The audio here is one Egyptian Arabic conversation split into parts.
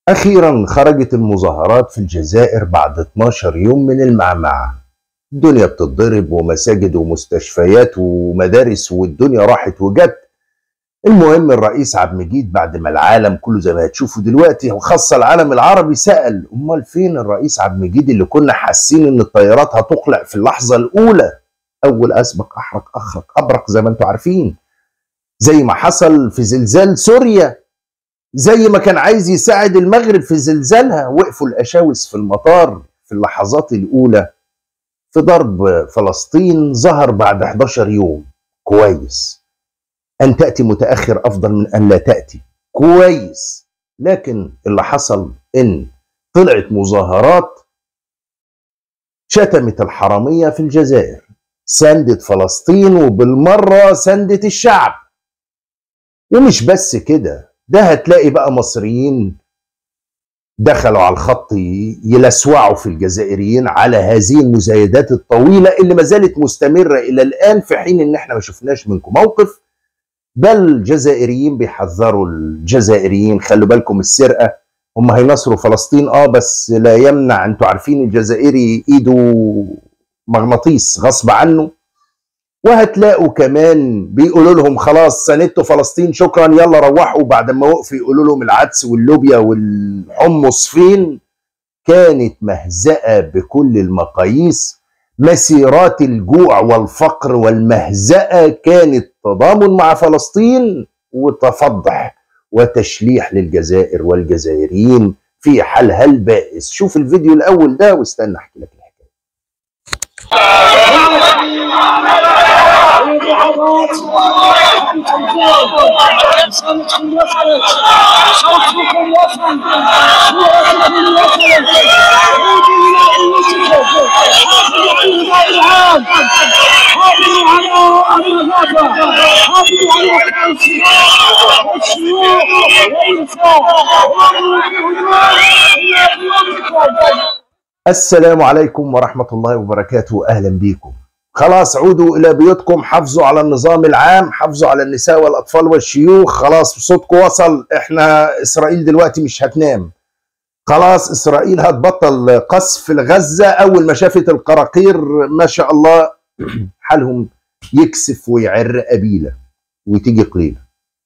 أخيرا خرجت المظاهرات في الجزائر بعد 12 يوم من المعمعة الدنيا بتتضرب ومساجد ومستشفيات ومدارس والدنيا راحت وجت المهم الرئيس عبد المجيد بعد ما العالم كله زي ما هتشوفوا دلوقتي وخاصة العالم العربي سأل أمال فين الرئيس عبد المجيد اللي كنا حاسين إن الطيارات هتقلع في اللحظة الأولى أول أسبق أحرق أخرق أبرق زي ما أنتم عارفين زي ما حصل في زلزال سوريا زي ما كان عايز يساعد المغرب في زلزالها وقفوا الأشاوس في المطار في اللحظات الأولى في ضرب فلسطين ظهر بعد 11 يوم كويس أن تأتي متأخر أفضل من أن لا تأتي كويس لكن اللي حصل إن طلعت مظاهرات شتمت الحرامية في الجزائر سندت فلسطين وبالمرة سندت الشعب ومش بس كده ده هتلاقي بقى مصريين دخلوا على الخط يلسوعوا في الجزائريين على هذه المزايدات الطويلة اللي ما زالت مستمرة إلى الآن في حين إن إحنا ما شفناش منكم موقف بل الجزائريين بيحذروا الجزائريين خلوا بالكم السرقة هم هينصروا فلسطين اه بس لا يمنع انتوا عارفين الجزائري ايده مغناطيس غصب عنه وهتلاقوا كمان بيقولوا لهم خلاص ساندتوا فلسطين شكرا يلا روحوا بعد ما وقفوا يقولوا لهم العدس واللوبيا والحمص فين كانت مهزأة بكل المقاييس مسيرات الجوع والفقر والمهزأة كانت تضامن مع فلسطين وتفضح وتشليح للجزائر والجزائريين في حالها البائس شوف الفيديو الأول ده واستنى أحكي لك الحكاية صوتكم وصلت صوتكم وصل صورتكم وصلت عودوا الى قوتكم حافظوا على الارهاب حافظوا على النظافه حافظوا على الشيوخ والشيوخ والنساء وامروا بهدوء الى قوتكم السلام عليكم ورحمة الله وبركاته أهلا بيكم خلاص عودوا إلى بيوتكم حافظوا على النظام العام حافظوا على النساء والأطفال والشيوخ خلاص صوتكم وصل إحنا إسرائيل دلوقتي مش هتنام خلاص إسرائيل هتبطل قصف غزة أول ما شافت القراقير ما شاء الله حالهم يكسف ويعر قبيلة وتيجي قليلة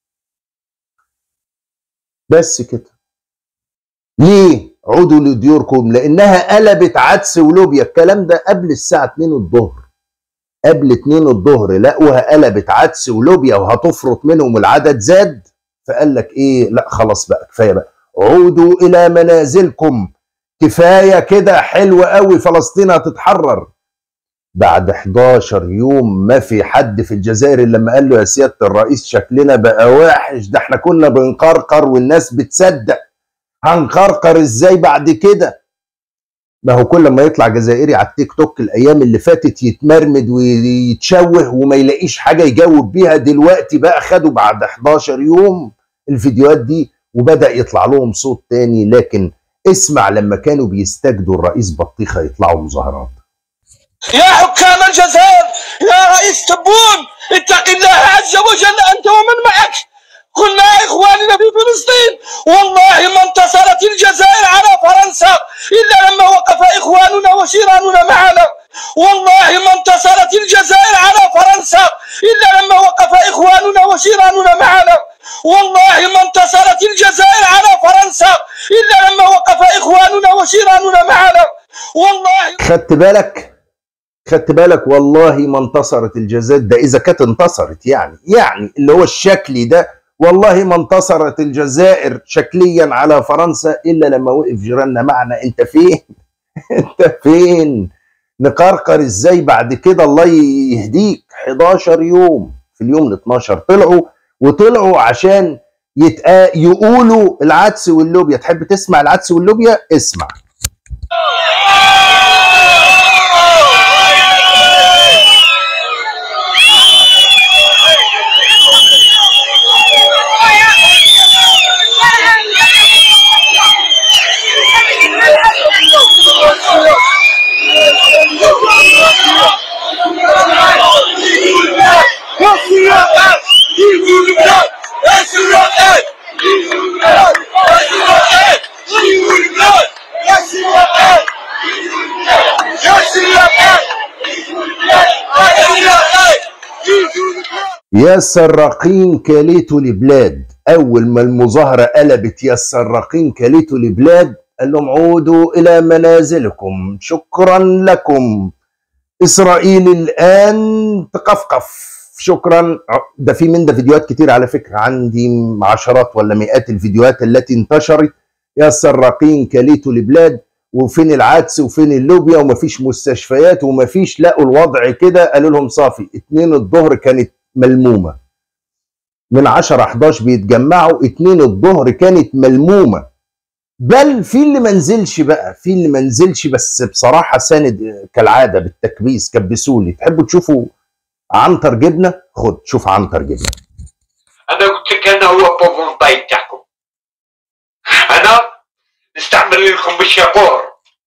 بس كده ليه عودوا لديوركم لانها قلبت عدس ولوبيا الكلام ده قبل الساعه 2 الظهر قبل 2 الظهر لقوها قلبت عدس ولوبيا وهتفرط منهم العدد زاد فقال لك ايه لا خلاص بقى كفايه بقى عودوا الى منازلكم كفايه كده حلو قوي فلسطين هتتحرر بعد 11 يوم ما في حد في الجزائر الا لما قال له يا سياده الرئيس شكلنا بقى وحش ده احنا كنا بنقرقر والناس بتصدق هنقرقر ازاي بعد كده ما هو كل ما يطلع جزائري على التيك توك الايام اللي فاتت يتمرمد ويتشوه وما يلاقيش حاجه يجاوب بيها دلوقتي بقى خدوا بعد 11 يوم الفيديوهات دي وبدا يطلع لهم صوت تاني لكن اسمع لما كانوا بيستجدوا الرئيس بطيخه يطلعوا مظاهرات يا حكام الجزائر يا رئيس تبون اتق الله عز وجل انت ومن معك قلنا يا اخواننا في فلسطين والله ما انتصرت الجزائر على فرنسا الا لما وقف اخواننا وجيراننا معنا والله ما انتصرت الجزائر على فرنسا الا لما وقف اخواننا وجيراننا معنا والله ما انتصرت الجزائر على فرنسا الا لما وقف اخواننا وجيراننا معنا والله خدت بالك خدت بالك والله ما انتصرت الجزائر ده اذا كانت انتصرت يعني يعني اللي هو الشكلي ده والله ما انتصرت الجزائر شكليا على فرنسا الا لما وقف جيراننا معنا انت فين انت فين نقرقر ازاي بعد كده الله يهديك 11 يوم في اليوم ال 12 طلعوا وطلعوا عشان يتقا يقولوا العدس واللوبيا تحب تسمع العدس واللوبيا اسمع يا سراقين كليتوا البلاد اول ما المظاهره قلبت يا سراقين كليتوا البلاد قال لهم عودوا الى منازلكم شكرا لكم اسرائيل الان تقفقف شكرا ده في من ده فيديوهات كتير على فكره عندي عشرات ولا مئات الفيديوهات التي انتشرت يا سراقين كليتوا البلاد وفين العدس وفين اللوبيا ومفيش مستشفيات ومفيش لقوا الوضع كده قالوا لهم صافي اتنين الظهر كانت ملمومه من 10 11 بيتجمعوا اتنين الظهر كانت ملمومه بل في اللي ما نزلش بقى في اللي ما نزلش بس بصراحه ساند كالعاده بالتكبيس كبسولي تحبوا تشوفوا عنتر جبنه خد شوف عنتر جبنه انا قلت لك انا هو بوفون تاعكم انا نستعمل لكم الشابور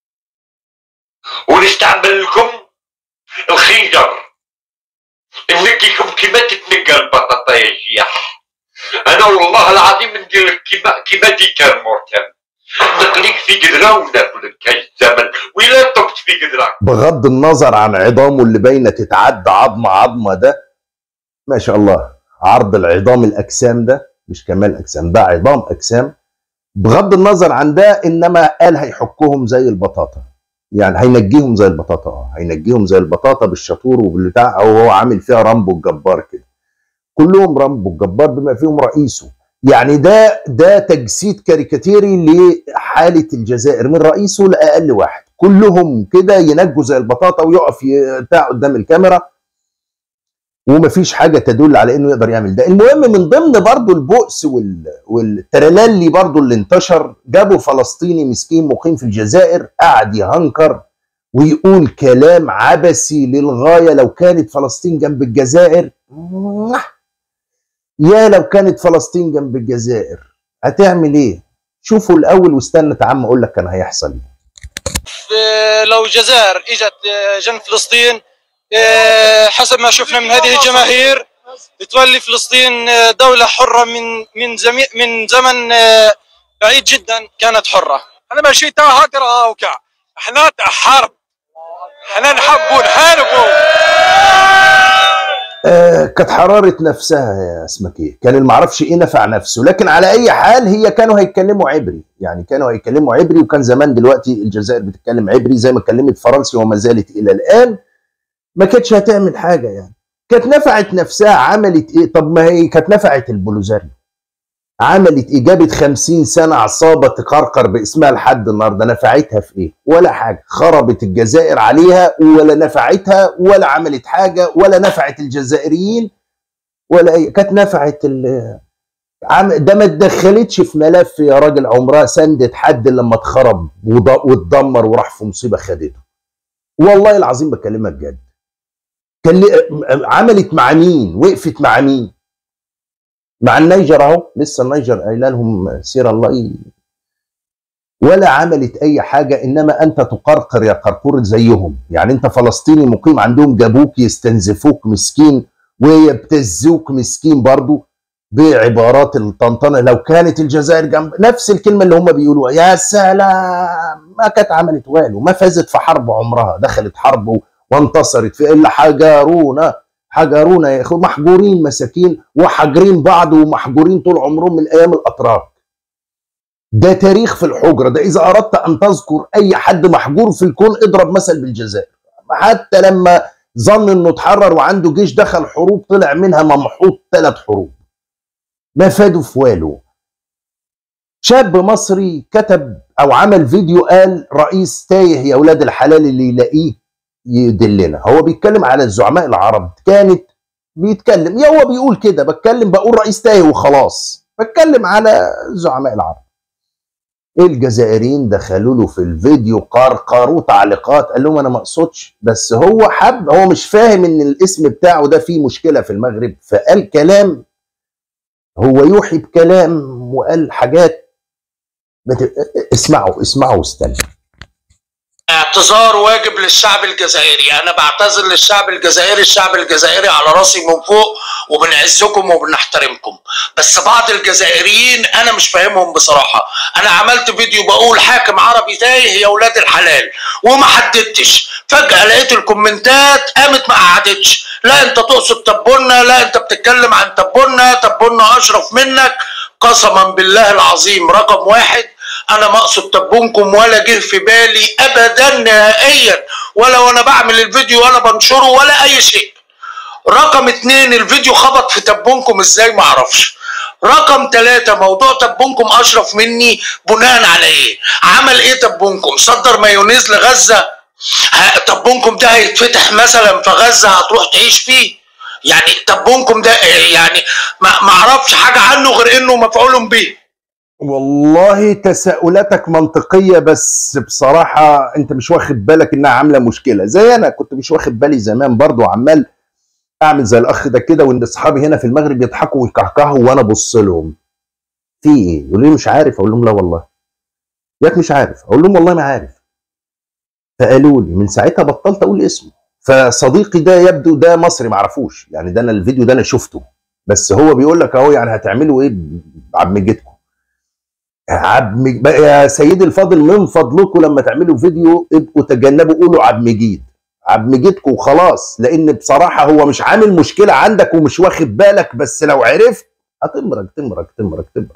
ونستعمل لكم الخنجر ننقيكم كما تتنقى البطاطا يا جياح انا والله العظيم ندير لك كيما كيما ديكار مورتان نقليك في قدره وناكلك كاي الزمن ولا طبت في قدره بغض النظر عن عظامه اللي باينه تتعدى عظمه عظمه ده ما شاء الله عرض العظام الاجسام ده مش كمال اجسام ده عظام اجسام بغض النظر عن ده انما قال هيحكهم زي البطاطا يعني هينجيهم زي البطاطا اه هينجيهم زي البطاطا بالشطور وبالبتاع او هو عامل فيها رامبو الجبار كده كلهم رامبو الجبار بما فيهم رئيسه يعني ده ده تجسيد كاريكاتيري لحاله الجزائر من رئيسه لاقل واحد كلهم كده ينجوا زي البطاطا ويقف ي- بتاع قدام الكاميرا ومفيش حاجه تدل على انه يقدر يعمل ده المهم من ضمن برضو البؤس وال... والترللي برضو اللي انتشر جابوا فلسطيني مسكين مقيم في الجزائر قعد يهنكر ويقول كلام عبثي للغايه لو كانت فلسطين جنب الجزائر يا لو كانت فلسطين جنب الجزائر هتعمل ايه شوفوا الاول واستنى تعم اقول لك كان هيحصل ايه آه، لو الجزائر اجت آه، جنب فلسطين آه، حسب ما شفنا من هذه الجماهير بتولي فلسطين آه، دولة حرة من من زمي من زمن آه، بعيد جدا كانت حرة انا ماشي تا هاكر هاوكا احنا تاع حرب احنا نحبوا نحاربوا آه كانت حرارة نفسها يا اسمك ايه كان اللي معرفش ايه نفع نفسه لكن على اي حال هي كانوا هيتكلموا عبري يعني كانوا هيتكلموا عبري وكان زمان دلوقتي الجزائر بتتكلم عبري زي ما اتكلمت فرنسي وما زالت الى الان ما كانتش هتعمل حاجة يعني كانت نفعت نفسها عملت ايه طب ما هي كانت نفعت البلوزاريو عملت ايه جابت 50 سنة عصابة تقرقر باسمها لحد النهاردة نفعتها في ايه ولا حاجة خربت الجزائر عليها ولا نفعتها ولا عملت حاجة ولا نفعت الجزائريين ولا اي كانت نفعت ال عم ده ما اتدخلتش في ملف يا راجل عمرها سندت حد لما اتخرب وض- واتدمر وراح في مصيبة خدته والله العظيم بكلمك جد كان لي- عملت مع مين وقفت مع مين مع النيجر اهو لسه النيجر قايله لهم سير الله ي- ولا عملت اي حاجه انما انت تقرقر يا قرقور زيهم يعني انت فلسطيني مقيم عندهم جابوك يستنزفوك مسكين ويبتزوك مسكين برضو بعبارات الطنطنه لو كانت الجزائر جنب نفس الكلمه اللي هم بيقولوها يا سلام ما كانت عملت واله ما فازت في حرب عمرها دخلت حرب و- وانتصرت في الا حجرونا حجرونا يا اخو محجورين مساكين وحاجرين بعض ومحجورين طول عمرهم من ايام الاتراك ده تاريخ في الحجره ده اذا اردت ان تذكر اي حد محجور في الكون اضرب مثل بالجزائر حتى لما ظن انه اتحرر وعنده جيش دخل حروب طلع منها ممحوط ثلاث حروب ما فادوا في واله شاب مصري كتب او عمل فيديو قال رئيس تايه يا اولاد الحلال اللي يلاقيه يدلنا هو بيتكلم على الزعماء العرب كانت بيتكلم يا هو بيقول كده بتكلم بقول رئيس تايه وخلاص بتكلم على زعماء العرب الجزائريين دخلوا له في الفيديو قرقروا تعليقات قال لهم انا ما اقصدش بس هو حب هو مش فاهم ان الاسم بتاعه ده فيه مشكله في المغرب فقال كلام هو يوحي بكلام وقال حاجات بت... اسمعوا اسمعوا واستنوا اعتذار واجب للشعب الجزائري انا بعتذر للشعب الجزائري الشعب الجزائري على راسي من فوق وبنعزكم وبنحترمكم بس بعض الجزائريين انا مش فاهمهم بصراحه انا عملت فيديو بقول حاكم عربي تايه يا ولاد الحلال وما حددتش فجاه لقيت الكومنتات قامت ما قعدتش لا انت تقصد تبونا لا انت بتتكلم عن تبونا تبونا اشرف منك قسما بالله العظيم رقم واحد انا ما اقصد تبونكم ولا جه في بالي ابدا نهائيا ولا وانا بعمل الفيديو ولا بنشره ولا اي شيء رقم اتنين الفيديو خبط في تبونكم ازاي معرفش رقم ثلاثة موضوع تبونكم اشرف مني بناء على ايه عمل ايه تبونكم صدر مايونيز لغزة ه- تبونكم ده هيتفتح مثلا في غزة هتروح تعيش فيه يعني تبونكم ده إيه؟ يعني ما ما اعرفش حاجة عنه غير انه مفعول به والله تساؤلاتك منطقية بس بصراحة انت مش واخد بالك انها عاملة مشكلة زي انا كنت مش واخد بالي زمان برضو عمال اعمل زي الاخ ده كده وان اصحابي هنا في المغرب يضحكوا ويكهكهوا وانا ابص لهم في ايه يقولوا لي مش عارف اقول لهم لا والله ياك مش عارف اقول لهم والله ما عارف فقالوا لي من ساعتها بطلت اقول اسمه فصديقي ده يبدو ده مصري معرفوش يعني ده انا الفيديو ده انا شفته بس هو بيقول لك اهو يعني هتعملوا ايه بعمجتكم عبم بقى يا سيدي الفاضل من فضلكم لما تعملوا فيديو ابقوا تجنبوا قولوا عبمجيد عبمجيدكم وخلاص لان بصراحه هو مش عامل مشكله عندك ومش واخد بالك بس لو عرفت هتمرج تمرج تمرج تمرج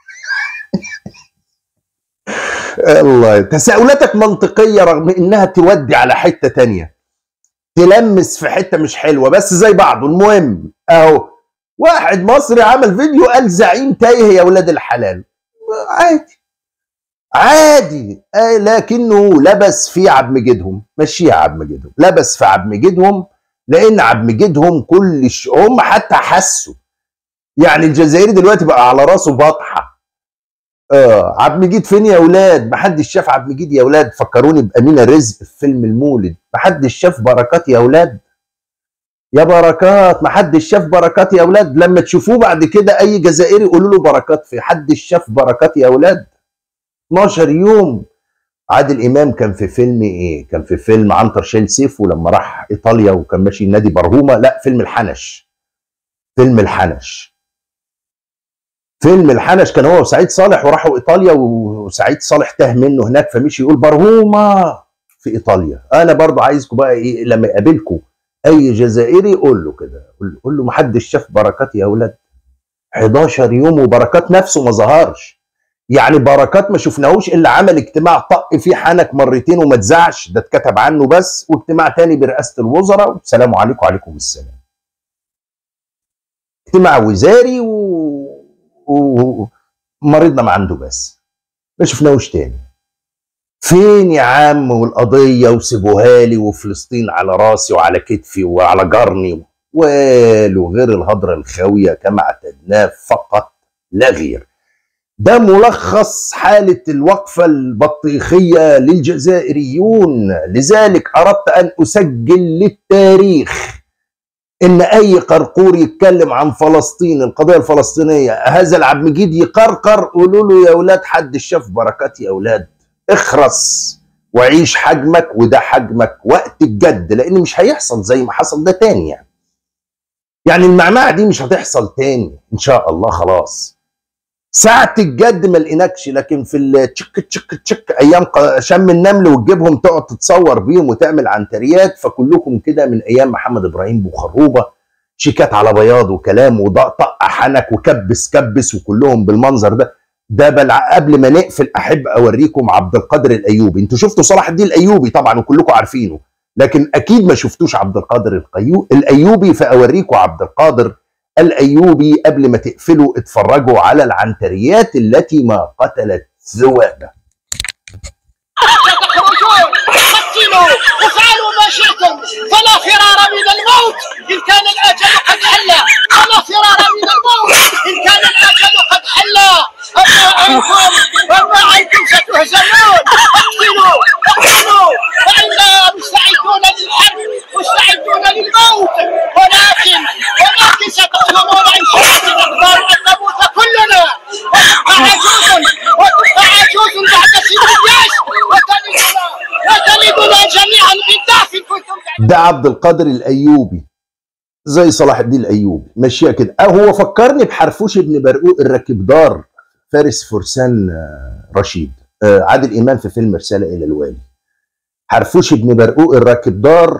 الله تساؤلاتك منطقيه رغم انها تودي على حته تانية تلمس في حته مش حلوه بس زي بعضه المهم اهو واحد مصري عمل فيديو قال زعيم تايه يا ولاد الحلال عادي عادي آه لكنه لبس في عبمجدهم مشيها عبمجدهم لبس في عبمجدهم لان عبمجدهم كل ش... هم حتى حسوا يعني الجزائري دلوقتي بقى على راسه بطحه اه عبد المجيد فين يا اولاد محدش شاف عبد المجيد يا اولاد فكروني بامينه رزق في فيلم المولد محدش شاف بركات يا اولاد يا بركات محدش شاف بركات يا اولاد لما تشوفوه بعد كده اي جزائري قولوا له بركات في حدش شاف بركات يا اولاد 12 يوم عادل امام كان في فيلم ايه كان في فيلم عنتر شايل سيفه لما راح ايطاليا وكان ماشي نادي برهومه لا فيلم الحنش فيلم الحنش فيلم الحنش كان هو وسعيد صالح وراحوا ايطاليا وسعيد صالح تاه منه هناك فمشي يقول برهومه في ايطاليا انا برضو عايزكم بقى ايه لما يقابلكم اي جزائري قول له كده قول- قول له محدش شاف بركات يا اولاد 11 يوم وبركات نفسه ما ظهرش يعني بركات ما شفناهوش الا عمل اجتماع طق فيه حنك مرتين وما اتذاعش ده اتكتب عنه بس واجتماع تاني برئاسه الوزراء والسلام عليكم وعليكم السلام اجتماع وزاري و... و... مريضنا ما عنده بس ما شفناهوش تاني فين يا عم والقضية وسيبوها لي وفلسطين على راسي وعلى كتفي وعلى جرني والو غير الهضرة الخاوية كما اعتدناه فقط لا غير ده ملخص حالة الوقفة البطيخية للجزائريون لذلك أردت أن أسجل للتاريخ إن أي قرقور يتكلم عن فلسطين القضية الفلسطينية هذا العبد المجيد يقرقر قولوا له يا أولاد حد شاف بركات يا أولاد اخرس وعيش حجمك وده حجمك وقت الجد لان مش هيحصل زي ما حصل ده تاني يعني يعني المعمعة دي مش هتحصل تاني ان شاء الله خلاص ساعة الجد ما لقيناكش لكن في التشك تشك تشك ايام ق- شم النمل وتجيبهم تقعد تتصور بيهم وتعمل عنتريات فكلكم كده من ايام محمد ابراهيم بوخروبه شيكات على بياض وكلام وطق حنك وكبس كبس وكلهم بالمنظر ده ده بل قبل ما نقفل احب اوريكم عبد القادر الايوبي انتوا شفتوا صلاح الدين الايوبي طبعا وكلكم عارفينه لكن اكيد ما شفتوش عبد القادر القيو... الايوبي فاوريكم عبد القادر الايوبي قبل ما تقفلوا اتفرجوا على العنتريات التي ما قتلت ذؤابه تخرجون قتلوا افعلوا ما شئتم فلا فرار من الموت ان كان الاجل قد حل فلا فرار من الموت ان كان الاجل قد حل اما عنكم اما عنكم ستهزمون اقتلوا اقتلوا فانا مستعدون للحرب مستعدون للموت ولكن ولكن ستفهمون ان شاءت الاقدار ان نموت كلنا وتبقى عجوز وتبقى عجوز بعد سن الجيش وتلدنا وتلدنا جميعا بالضعف إن كنتم تعلمون. ده عبد القادر الايوبي زي صلاح الدين الايوبي ماشيه كده أه هو فكرني بحرفوش ابن برقوق الراكب دار فارس فرسان آه، رشيد آه، عادل امام في فيلم رساله الى الوالي حرفوش ابن برقوق الراكب دار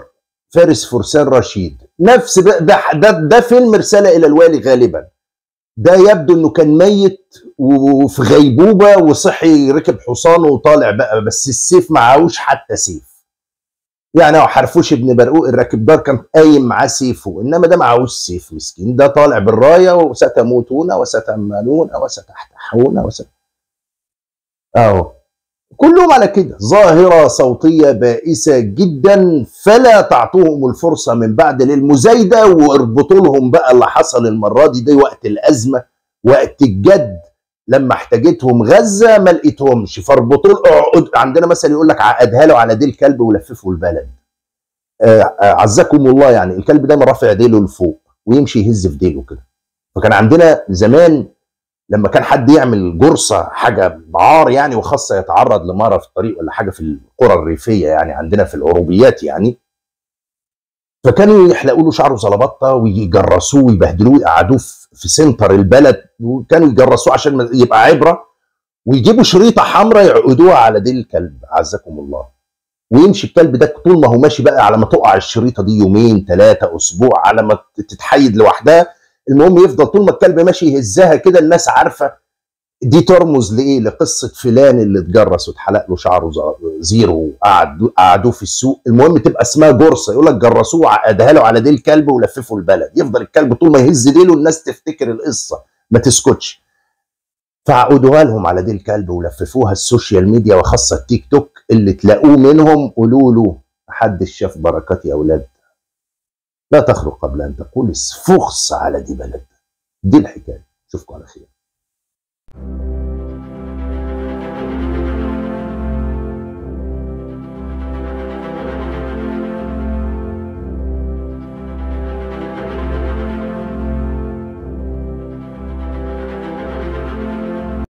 فارس فرسان رشيد نفس ده ده, ده, ده فيلم رساله الى الوالي غالبا ده يبدو انه كان ميت وفي غيبوبه وصحي ركب حصانه وطالع بقى بس السيف معهوش حتى سيف يعني هو حرفوش ابن برقوق الراكب دار كان قايم معاه سيفه انما ده معهوش سيف مسكين ده طالع بالرايه وستموتون وستأمنون وستحتحون وست اهو كلهم على كده ظاهرة صوتية بائسة جدا فلا تعطوهم الفرصة من بعد للمزايدة واربطوا لهم بقى اللي حصل المرة دي دي وقت الأزمة وقت الجد لما احتاجتهم غزة ما لقيتهمش فاربطوا له- اقعد عندنا مثلا يقول لك عقدها له على ديل كلب ولففه البلد آه، آه، عزكم الله يعني الكلب دايما رافع ديله لفوق ويمشي يهز في ديله كده فكان عندنا زمان لما كان حد يعمل جرصه حاجه بعار يعني وخاصه يتعرض لمرض في الطريق ولا حاجه في القرى الريفيه يعني عندنا في الاوروبيات يعني فكانوا يحلقوا له شعره زلبطه ويجرسوه ويبهدلوه ويقعدوه في في سنتر البلد وكانوا يجرسوه عشان ما- يبقى عبره ويجيبوا شريطه حمراء يعقدوها على ديل الكلب عزكم الله ويمشي الكلب ده طول ما هو ماشي بقى على ما تقع الشريطه دي يومين ثلاثه اسبوع على ما تتحيد لوحدها المهم يفضل طول ما الكلب ماشي يهزها كده الناس عارفه دي ترمز لايه؟ لقصه فلان اللي اتجرس واتحلق له شعره ز- زيرو وقعدوا قعدوه في السوق، المهم تبقى اسمها جرصه يقول لك جرسوه وعقدها له على ديل كلب ولففوا البلد، يفضل الكلب طول ما يهز ديله الناس تفتكر القصه ما تسكتش. فعقدوها لهم على ديل كلب ولففوها السوشيال ميديا وخاصه التيك توك اللي تلاقوه منهم قولوا له محدش شاف بركات يا اولاد. لا تخرج قبل ان تقول فخس على دي بلد. دي الحكايه. اشوفكم على خير.